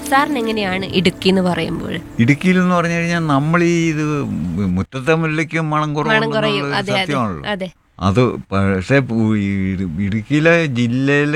സാറിന് എങ്ങനെയാണ് ഇടുക്കി എന്ന് പറയുമ്പോൾ ഇടുക്കിയിൽ എന്ന് പറഞ്ഞു കഴിഞ്ഞാൽ നമ്മൾ ഈ ഇത് മുറ്റത്തെ മുല്ലയ്ക്കും മണം മണം കുറയും കുറവുണ്ടെന്നുള്ളത് അതെ അതെ സത്യമാണല്ലോ അതെ അത് പക്ഷേ പു- ഈ ഇടു- ഇടുക്കിയിലെ ജില്ലയിൽ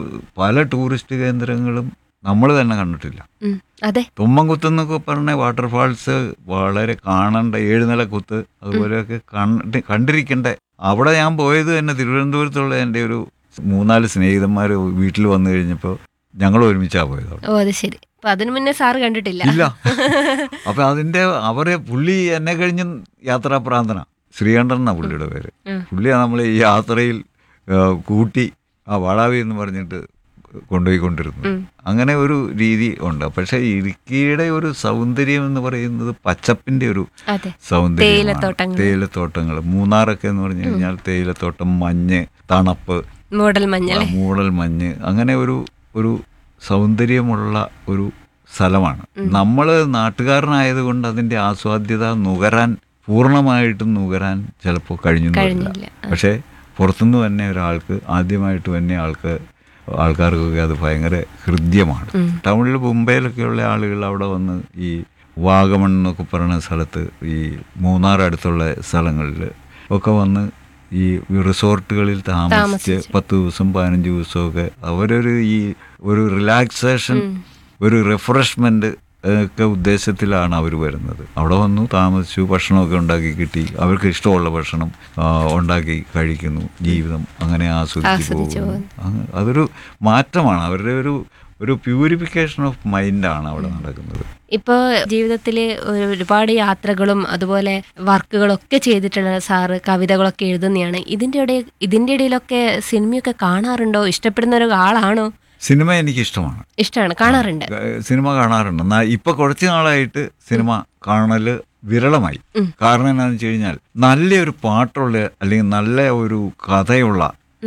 പല ടൂറിസ്റ്റ് കേന്ദ്രങ്ങളും നമ്മൾ തന്നെ കണ്ടിട്ടില്ല ഉം, അതെ തുമ്മൻകുത്ത് എന്നൊക്കെ പറഞ്ഞ വാട്ടർഫാൾസ് വളരെ കാണേണ്ട ഏഴുനില കുത്ത് അതുപോലെയൊക്കെ കണ്ട് കണ്ടിരിക്കേണ്ട അവിടെ ഞാൻ പോയത് തന്നെ തിരുവനന്തപുരത്തുള്ള എൻ്റെ ഒരു മൂന്നാല് സ്നേഹിതന്മാർ വീട്ടിൽ വന്നു കഴിഞ്ഞപ്പോൾ ഞങ്ങൾ ഒരുമിച്ചാണ് പോയത് അവിടെ ഓ അത് ശരി അപ്പൊ അതിനു മുന്നേ സാറ് കണ്ടിട്ടില്ല ഇല്ല അപ്പൊ അതിന്റെ അവരെ പുള്ളി എന്നെ കഴിഞ്ഞ് യാത്രാപ്രാന്തന ശ്രീകണ്ഠൻ എന്നാ പുള്ളിയുടെ പേര് ഉം. പുള്ളിയാ നമ്മൾ ഈ യാത്രയിൽ ആ, കൂട്ടി ആ വാടാവി എന്ന് പറഞ്ഞിട്ട് കൊണ്ടുപോയിക്കൊണ്ടിരുന്നു ഉം. അങ്ങനെ ഒരു രീതി ഉണ്ട് പക്ഷെ ഇടുക്കിയുടെ ഒരു സൗന്ദര്യം എന്ന് പറയുന്നത് പച്ചപ്പിന്റെ ഒരു അതെ സൗന്ദര്യം തേയിലത്തോട്ടങ്ങൾ. തേയിലത്തോട്ടങ്ങൾ മൂന്നാറൊക്കെ എന്ന് പറഞ്ഞു കഴിഞ്ഞാൽ തേയിലത്തോട്ടം മഞ്ഞ് തണുപ്പ് മൂടൽ മഞ്ഞളെ മൂടൽ മഞ്ഞ് അങ്ങനെ ഒരു ഒരു സൗന്ദര്യമുള്ള ഒരു സ്ഥലമാണ് നമ്മൾ നാട്ടുകാരനായതുകൊണ്ട് അതിൻ്റെ ആസ്വാദ്യത നുകരാൻ പൂർണ്ണമായിട്ടും നുകരാൻ ചിലപ്പോൾ കഴിഞ്ഞു എന്ന് വരില്ല. കഴിഞ്ഞില്ല പക്ഷേ പുറത്തുനിന്ന് തന്നെ ഒരാൾക്ക് ആദ്യമായിട്ട് തന്നെ ആൾക്ക് ആൾക്കാർക്കൊക്കെ അത് ഭയങ്കര ഹൃദ്യമാണ് ടൗണിൽ മുംബൈയിലൊക്കെയുള്ള ആളുകൾ അവിടെ വന്ന് ഈ വാഗമൺ എന്നൊക്കെ പറയുന്ന സ്ഥലത്ത് ഈ മൂന്നാർ അടുത്തുള്ള സ്ഥലങ്ങളിൽ ഒക്കെ വന്ന് ഈ റിസോർട്ടുകളിൽ താമസിച്ച് പത്ത് ദിവസം പതിനഞ്ച് ദിവസമൊക്കെ അവരൊരു ഈ ഒരു റിലാക്സേഷൻ ഒരു റിഫ്രഷ്മെന്റ് ഒക്കെ ഉദ്ദേശത്തിലാണ് അവർ വരുന്നത് അവിടെ വന്നു താമസിച്ചു ഭക്ഷണമൊക്കെ ഉണ്ടാക്കി കിട്ടി അവർക്ക് ഇഷ്ടമുള്ള ഭക്ഷണം ആ, ഉണ്ടാക്കി കഴിക്കുന്നു ജീവിതം അങ്ങനെ ആസ്വദിച്ച് ആസ്വദിച്ച് പോകുന്നു അങ്ങ് അതൊരു മാറ്റമാണ് അവരുടെ ഒരു ഒരു പ്യൂരിഫിക്കേഷൻ ഓഫ് മൈൻഡാണ് അവിടെ നടക്കുന്നത് ഇപ്പോൾ ജീവിതത്തിൽ ഒരുപാട് യാത്രകളും അതുപോലെ വർക്കുകളൊക്കെ ചെയ്തിട്ടുള്ള സാറ് കവിതകളൊക്കെ എഴുതുന്നതാണ് ഇതിൻ്റെ ഇടയിൽ ഇതിൻ്റെ ഇടയിലൊക്കെ സിനിമയൊക്കെ കാണാറുണ്ടോ ഇഷ്ടപ്പെടുന്ന ഒരു ആളാണോ സിനിമ എനിക്കിഷ്ടമാണ് ഇഷ്ടമാണ് കാണാറുണ്ട് ഏഹ് സിനിമ കാണാറുണ്ട് എന്നാ ഇപ്പൊ കുറച്ച് നാളായിട്ട് സിനിമ കാണല് വിരളമായി കാരണം എന്താണെന്ന് വെച്ച് കഴിഞ്ഞാൽ നല്ലൊരു പാട്ടുള്ള അല്ലെങ്കിൽ നല്ല ഒരു കഥയുള്ള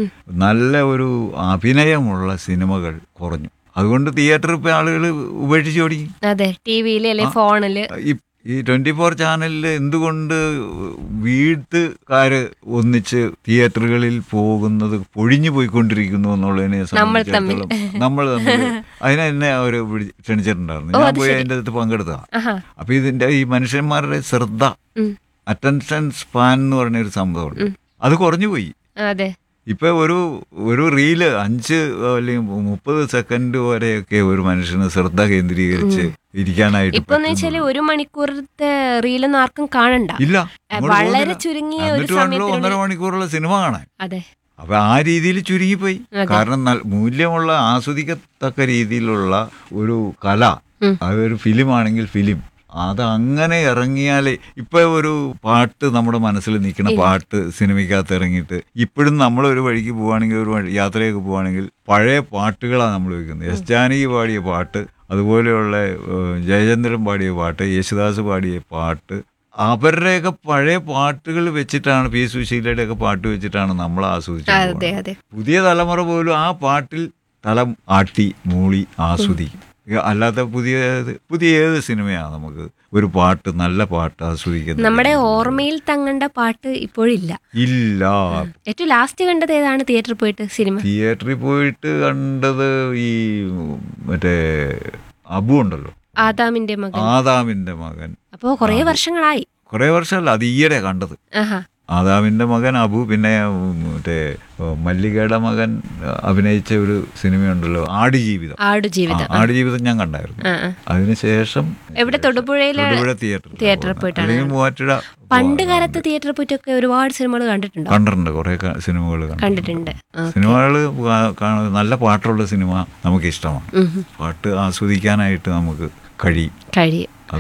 നല്ല ഒരു അഭിനയമുള്ള സിനിമകൾ കുറഞ്ഞു അതുകൊണ്ട് തിയേറ്ററിൽ ഇപ്പോൾ ആളുകൾ ഉപേക്ഷിച്ച് തുടങ്ങി അതെ ടി വിയിൽ അല്ലെ ഫോണില് ഈ ഈ ട്വന്റി ഫോർ ചാനലിൽ എന്തുകൊണ്ട് വീട്ടുകാര് ഒന്നിച്ച് തിയേറ്ററുകളിൽ പോകുന്നത് പൊഴിഞ്ഞു പോയിക്കൊണ്ടിരിക്കുന്നു എന്നുള്ളതിനെ നമ്മൾ സംബന്ധിച്ചിടത്തോളം നമ്മൾ തമ്മിൽ അതിനെ എന്നെ അവർ ക്ഷണിച്ചിട്ടുണ്ടായിരുന്നു ഞാൻ പോയി അതിൻ്റെ അകത്ത് പങ്കെടുത്തതാണ് ആഹാ അപ്പൊ ഇതിന്റെ ഈ മനുഷ്യന്മാരുടെ ശ്രദ്ധ ഉം. അറ്റൻഷൻ സ്പാൻ എന്ന് പറഞ്ഞ ഒരു സംഭവമുണ്ട് അത് കുറഞ്ഞു പോയി അതെ ഇപ്പൊ ഒരു ഒരു റീല് അഞ്ച് അല്ലെങ്കിൽ മുപ്പത് സെക്കൻഡ് വരെയൊക്കെ ഒരു മനുഷ്യന് ശ്രദ്ധ കേന്ദ്രീകരിച്ച് ഇരിക്കാനായിട്ട് ഇപ്പൊ എന്ന് വെച്ചാല് ഒരു മണിക്കൂറത്തെ റീലൊന്നും ആർക്കും കാണണ്ട ഇല്ല ഏ, അങ്ങോട്ട് വളരെ പോകുന്നില്ല. ചുരുങ്ങിയ ഒരു എന്നിട്ട് വേണമല്ലോ ഒന്നര സമയത്തിനുള്ളിൽ മണിക്കൂറുള്ള സിനിമ കാണാൻ അതെ അപ്പൊ ആ രീതിയിൽ ചുരുങ്ങിപ്പോയി കാരണം നൽ- മൂല്യമുള്ള ആസ്വദിക്കത്തക്ക രീതിയിലുള്ള ഒരു കല ഉം. അതൊരു ഫിലിം ആണെങ്കിൽ ഫിലിം അത് അങ്ങനെ ഇറങ്ങിയാലേ ഇപ്പൊ ഒരു പാട്ട് നമ്മുടെ മനസ്സിൽ നിൽക്കുന്ന പാട്ട് സിനിമയ്ക്കകത്ത് ഇറങ്ങിയിട്ട് ഇപ്പോഴും നമ്മൾ ഒരു വഴിക്ക് പോവുകയാണെങ്കിൽ ഒരു വഴി- യാത്രയൊക്കെ പോവുകയാണെങ്കിൽ പഴയ പാട്ടുകളാണ് നമ്മൾ വെക്കുന്നത് എസ് ജാനകി പാടിയ പാട്ട് അതുപോലെയുള്ള ഏഹ്, ജയചന്ദ്രൻ പാടിയ പാട്ട് യേശുദാസ് പാടിയ പാട്ട് അവരുടെയൊക്കെ പഴയ പാട്ടുകൾ വെച്ചിട്ടാണ് പി സുശീലയുടെ ഒക്കെ പാട്ട് വെച്ചിട്ടാണ് നമ്മൾ ആസ്വദിച്ചത് അതെ അതെ പുതിയ തലമുറ പോലും ആ പാട്ടിൽ തലം ആട്ടി മൂളി ആസ്വദിക്കും ഇക അല്ലാത്ത പുതിയ ഏത് പുതിയ ഏത് സിനിമയാണ് നമുക്ക് ഒരു പാട്ട് നല്ല പാട്ട് ആസ്വദിക്കുന്നത് നമ്മുടെ ഓർമ്മയിൽ തങ്ങേണ്ട പാട്ട് ഇപ്പോഴില്ല ഇല്ല ഏറ്റവും ലാസ്റ്റ് കണ്ടത് ഏതാണ് തിയേറ്ററിൽ പോയിട്ട് സിനിമ തിയേറ്ററിൽ പോയിട്ട് കണ്ടത് ഈ മറ്റേ അബു ഉണ്ടല്ലോ ആദാമിന്റെ മകൻ ആദാമിന്റെ മകൻ അപ്പോ കുറേ വർഷങ്ങളായി കുറെ വർഷമല്ല അത് ഈയിടെ കണ്ടത് ആഹാ ആദാമിന്റെ മകൻ അബു പിന്നെ ഉം, മറ്റേ ഉം, മല്ലികയുടെ മകൻ അഹ്, അഭിനയിച്ച ഒരു സിനിമയുണ്ടല്ലോ ആടുജീവിതം ആ, ആടുജീവിതം ആടുജീവിതം ഞാൻ കണ്ടായിരുന്നു ആ, ആ. അതിനുശേഷം എവിടെ തൊടുപുഴയിലെ തൊടുപുഴ തിയേറ്ററിൽ തിയേറ്ററിൽ പോയിട്ടാണ് അല്ലെങ്കിൽ മൂവാറ്റുപുഴ പണ്ട് കാലത്ത് തിയേറ്ററിൽ പോയിട്ടൊക്കെ ഒരുപാട് സിനിമകൾ കണ്ടിട്ടുണ്ടോ കണ്ടിട്ടുണ്ട് കുറെ സിനിമകൾ കണ്ടു കണ്ടിട്ടുണ്ട് ആ. സിനിമകൾ നല്ല പാട്ടുള്ള സിനിമ നമുക്ക് ഇഷ്ടമാണ് ഉം. പാട്ട് ആസ്വദിക്കാനായിട്ട് നമുക്ക് കഴിയും കഴിയും